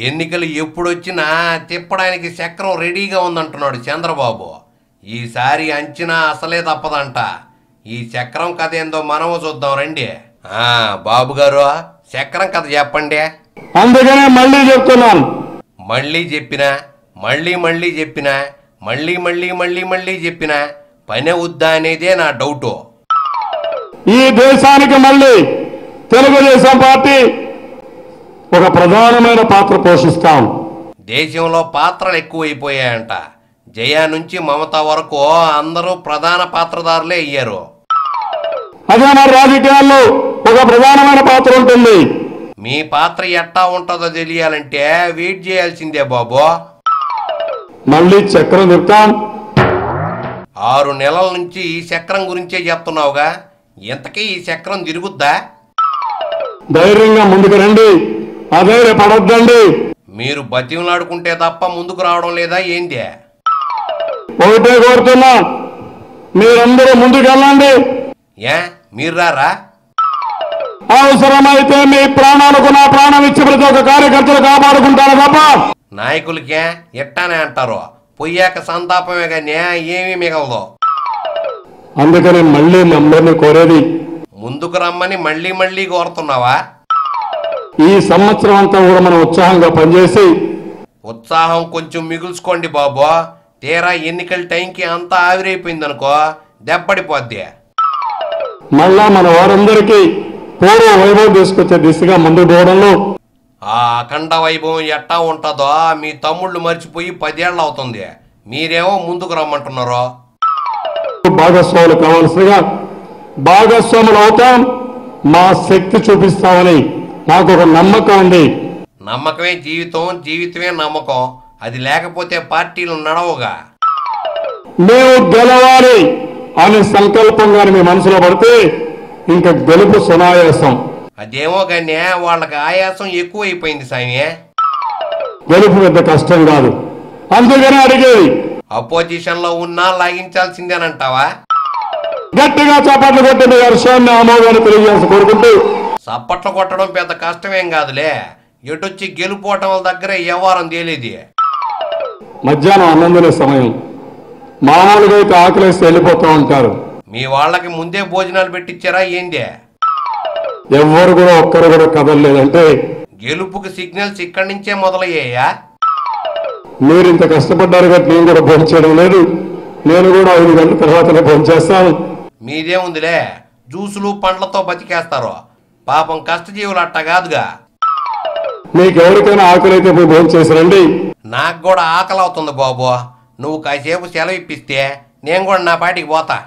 ఎన్నికలు ఎప్పుడొచ్చినా తిప్పడానికి చక్రం రెడీగా ఉందంటున్నాడు చంద్రబాబు ఈసారి అంచనా అసలే తప్పదంట ఈ చక్రం కథ ఏందో మనము చూద్దాం రండి ఆ, బాబు గారు చక్రం కథ చెప్పండి అందుకనే మళ్ళీ చెప్తున్నాను మళ్ళీ చెప్పినా మళ్ళీ మళ్ళీ చెప్పినా మళ్ళీ మళ్ళీ మళ్ళీ మళ్ళీ చెప్పినా పని అవుద్దా అనేదే నా డౌటు ఈ దేశానికి మళ్ళీ తెలుగుదేశం పార్టీ ఒక ప్రధానమైన పాత్ర పోషిస్తాం దేశంలో పాత్రలు ఎక్కువైపోయాయంట జయ నుంచి మమత వరకు అందరూ ప్రధాన పాత్రదారులే అయ్యారు అదే మరి రాజకీయాల్లో ఒక ప్రధానమైన పాత్ర ఉంటుంది మీ పాత్ర ఎట్టా ఉంటుందో తెలియాలంటే వెయిట్ చేయాల్సిందే బాబు మళ్ళీ చక్రం తిప్పుతాం ఆరు నెలల నుంచి ఈ చక్రం గురించే చెప్తున్నావుగా ఇంతకీ ఈ చక్రం తిరుగుద్దా ధైర్యంగా ముందుకు రండి అధైర్య పడొద్దండి మీరు బతిమలాడుకుంటే తప్ప ముందుకు రావడం లేదా ఏంది ఒకటే కోరుతున్నా మీరందరూ ముందుకు వెళ్ళండి ఏ మీరు రారా అవసరమైతే మీ ప్రాణాలకు నా ప్రాణం ఇచ్చి ప్రతి ఒక్క కార్యకర్తలు కాపాడుకుంటారు తప్ప నాయకులకే ఎట్టానే అంటారు పొయ్యాక సంతాపమే కానీ ఏమీ మిగలదు అందుకని మళ్ళీ మీ అందరినీ కోరేది ముందుకు రమ్మని మళ్ళీ మళ్ళీ కోరుతున్నావా ఈ సంవత్సరం అంతా కూడా మనం ఉత్సాహంగా పనిచేసి ఉత్సాహం కొంచెం మిగుల్చుకోండి బాబు తీరా ఎన్నికల టైంకి అంతా ఆవిరైపోయిందనుకో దెబ్బడిపోద్ది మళ్ళా మన వారందరికీ పూర్వ వైభవం తీసుకొచ్చే దిశగా ముందుకు పోవడంలో ఆ అఖండ వైభవం ఎట్టా ఉంటుందో మీ తమ్ముళ్ళు మర్చిపోయి పదేళ్ళు అవుతుంది మీరేమో ముందుకు రమ్మంటున్నారు భాగస్వాములు కావాల్సిందిగా భాగస్వాములు అవుతాం మా శక్తి చూపిస్తామని నాకు ఒక నమ్మకం ఉంది నమ్మకమే జీవితం జీవితమే నమ్మకం అది లేకపోతే పార్టీలు నడవుగా మేము గెలవాలి అనే సంకల్పం కానీ మీ మనసులో పడితే ఇంకా గెలుపు సునాయాసం అదేమో కానీ వాళ్ళకి ఆయాసం ఎక్కువైపోయింది సామి గెలుపు పెద్ద కష్టం కాదు అందుకనే అడిగేది అపోజిషన్లో ఉన్నా లాగించాల్సిందేనంటావా గట్టిగా చప్పట్లు కొట్టి మీ హర్షాన్ని ఆమోదాన్ని తెలియజేసి కోరుకుంటూ సప్పట్లు కొట్టడం పెద్ద కష్టమేం కాదులే ఎటొచ్చి గెలుపోవటం దగ్గర వ్యవహారం తేలేది మధ్యాహ్నం అన్నం తినే సమయం మామూలుగా అయితే ఆకలేసి వెళ్ళిపోతూ ఉంటారు మీ వాళ్ళకి ముందే భోజనాలు పెట్టించారా ఏంది ఎవ్వరు కూడా ఒక్కరు కూడా కదలలేదంటే గెలుపుకి సిగ్నల్స్ ఇక్కడి నుంచే మొదలయ్యాయా మీరు ఇంత కష్టపడ్డారు కాబట్టి నేను కూడా భోజనం చేయడం లేదు నేను కూడా ఐదు గంటల తర్వాతనే భోజనం చేస్తాను మీదేముందిలే జ్యూసులు పండ్లతో బతికేస్తారు పాపం కష్టజీవులు అట్ట కాదుగా మీకు ఎవరికైనా ఆకలి అయితే పోయి భోజనం చేసి రండి నాకు కూడా ఆకలి అవుతుంది బాబు నువ్వు కాసేపు సెలవు ఇప్పిస్తే నేను కూడా నా పాటికి పోతా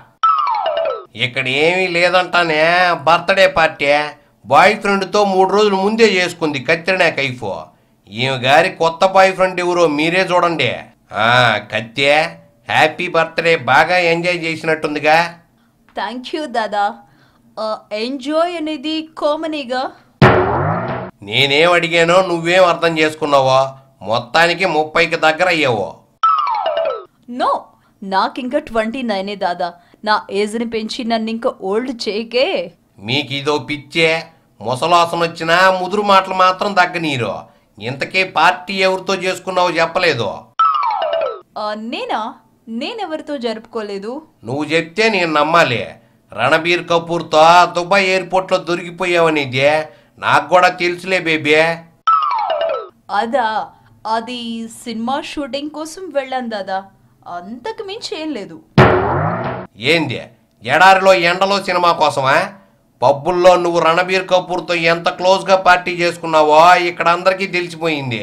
ఇక్కడ ఏమీ లేదంటానే బర్త్డే పార్టీ బాయ్ ఫ్రెండ్తో మూడు రోజులు ముందే చేసుకుంది కత్తిరినా కైఫ్ ఈమె గారి కొత్త బాయ్ ఫ్రెండ్ ఎవరో మీరే చూడండి ఆ కత్తే హ్యాపీ బర్త్డే బాగా ఎంజాయ్ చేసినట్టుందిగా థ్యాంక్ యూ దాదా ఎంజాయ్ అనేది కామనీగా నేనేం అడిగానో నువ్వేం అర్థం చేసుకున్నావో మొత్తానికి ముప్పైకి దగ్గర అయ్యావో నో నాకింకా ట్వంటీ నైనే దాదా నా ఏజ్ని పెంచి నన్ను ఇంకా ఓల్డ్ చేయకే మీకు ఇదో పిచ్చే ముసలాసన వచ్చినా ముదురు మాటలు మాత్రం తగ్గనీరు ఇంతకీ పార్టీ ఎవరితో చేసుకున్నావో చెప్పలేదు ఆ, నేనా నేనెవరితో జరుపుకోలేదు నువ్వు చెప్తే నేను నమ్మాలి రణబీర్ కపూర్తో దుబాయ్ ఎయిర్పోర్ట్లో దొరికిపోయావనిది నాకు కూడా తెలుసులే బేబీ అదా అది సినిమా షూటింగ్ కోసం వెళ్ళాను దాదా అంతకు మించి ఏం లేదు ఏంది ఎడారిలో ఎండలో సినిమా కోసమా పబ్బుల్లో నువ్వు రణబీర్ కపూర్తో ఎంత క్లోజ్గా పార్టీ చేసుకున్నావో ఇక్కడ అందరికీ తెలిసిపోయింది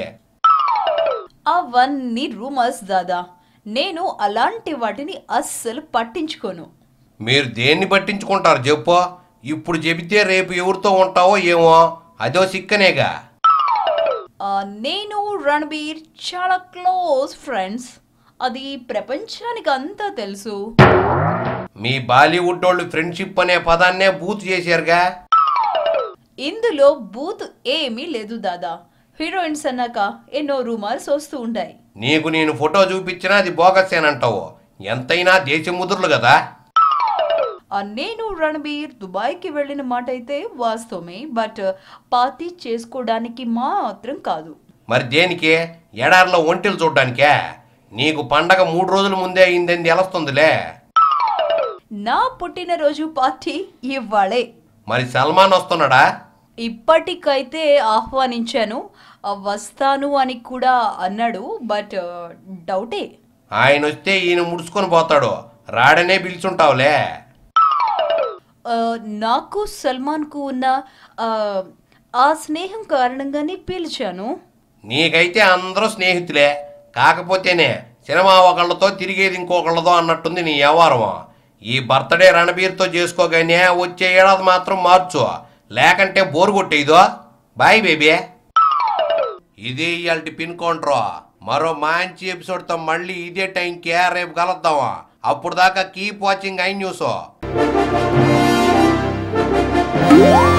అవన్నీ రూమర్స్ దాదా నేను అలాంటి వాటిని అస్సలు పట్టించుకోను మీరు దేన్ని పట్టించుకుంటారు చెప్పు ఇప్పుడు చెబితే రేపు ఎవరితో ఉంటావో ఏమో అదో సిక్కనేగా ఆ, నేను రణబీర్ చాలా క్లోజ్ ఫ్రెండ్స్ అది ప్రపంచానికి అంతా తెలుసు మీ బాలీవుడ్ వాళ్ళు ఫ్రెండ్షిప్ అనే పదాన్నే బూత్ చేశారుగా ఇందులో బూత్ ఏమీ లేదు దాదా హీరోయిన్స్ అన్నాక ఎన్నో రూమర్స్ వస్తూ ఉంటాయి నీకు నేను ఫోటో చూపించినా అది బోగస్సేనంటావు ఎంతైనా దేశముద్రులు కదా ఆ, నేను రణబీర్ దుబాయ్కి వెళ్ళిన మాట అయితే వాస్తవమే బట్ పార్టీ చేసుకోవడానికి మాత్రం కాదు మరి దేనికి ఎడారిలో ఒంటెలు చూడ్డానికే నీకు పండగ మూడు రోజుల ముందే అయిందని తెలుస్తుందిలే నా పుట్టినరోజు పార్టీ ఇవ్వాళే మరి సల్మాన్ వస్తున్నాడా ఇప్పటికైతే ఆహ్వానించాను ఆ, వస్తాను అని కూడా అన్నాడు బట్ డౌటే ఆయన వస్తే ఈయన ముడుచుకొని పోతాడు రాడనే పిలుచుంటావులే ఆ, నాకు సల్మాన్కు ఉన్న ఆ, ఆ స్నేహం కారణంగానే పిలిచాను నీకైతే అందరూ స్నేహితులే కాకపోతేనే సినిమా ఒకళ్ళతో తిరిగేది ఇంకొకళ్ళతో అన్నట్టుంది నీ వ్యవహారం ఈ బర్త్డే రణబీర్తో చేసుకోగానే వచ్చే ఏడాది మాత్రం మార్చు లేకంటే బోరు కొట్టేదో బాయ్ బేబీ ఇది ఇవాళ పిన్ కౌంటర్ మరో మంచి ఎపిసోడ్తో మళ్ళీ ఇదే టైంకే రేపు కలుద్దాం అప్పుడు దాకా కీప్ వాచింగ్ ఐ న్యూస్